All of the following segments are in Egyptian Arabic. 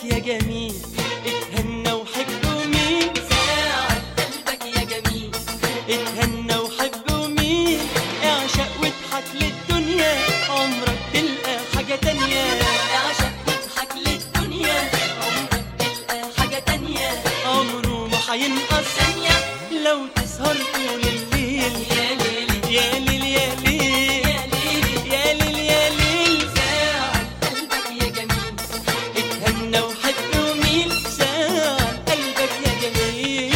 قلبك يا جميل اتهنى وحب ومين ساعد قلبك يا جميل اتهنى وحب ومين اعشق واضحك للدنيا عمرك تلقى حاجة تانية اعشق واضحك للدنيا عمرك تلقى حاجة تانية عمره ما هينقص ثانية لو تسهر طول الليل يا ليلي يا ليل يا ليل يا ليلي يا ليل يا ليل ساعد قلبك يا جميل اتهنى وحب ومين ساعة قلبك يا جميل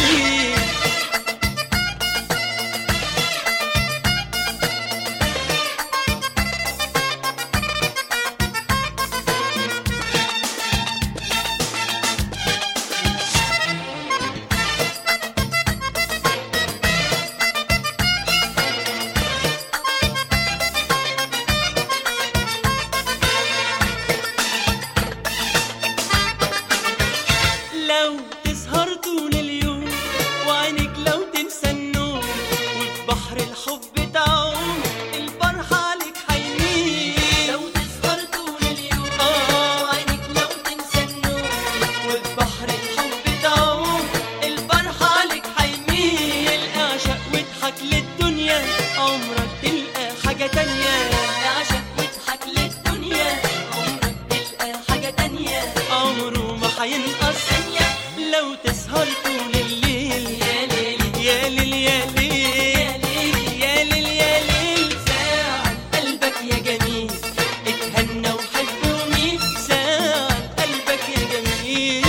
لو تسهر طول اليوم وعينك لو تنسى النوم وفي بحر الحب تعوم الفرحة عليك حيمين لو تسهر طول اليوم آه. وعينك لو تنسى النوم وفي بحر الحب تعوم الفرحة عليك حيميل اعشق واضحك للدنيا عمرك تلقى حاجة تانية اعشق واضحك للدنيا عمرك تلقى حاجة تانية عمره ما هينقص ثانية لو تسهر طول الليل يا ليلي يا ليل يا ليل يا ليلي يا ليل يا ليل ساعد قلبك يا جميل اتهنى وحب ومين ساعة قلبك يا جميل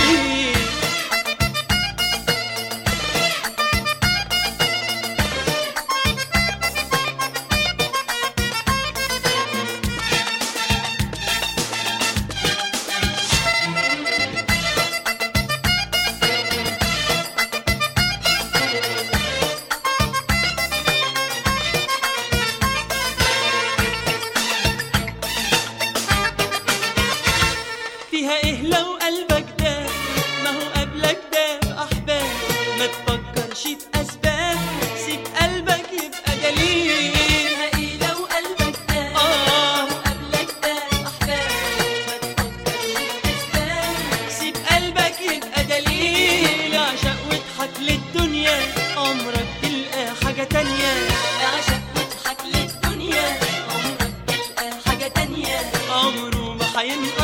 فيها ايه لو قلبك ده ما هو قبلك ده احباب ما تفكرش في اسباب سيب قلبك يبقى دليل فيها ايه لو قلبك ده آه. قبلك ده احباب ما تفكرش في اسباب سيب قلبك يبقى دليل عشق واضحك للدنيا عمرك تلقى حاجة تانية اعشق واضحك للدنيا عمرك تلقى حاجة تانية عمره ما هينقص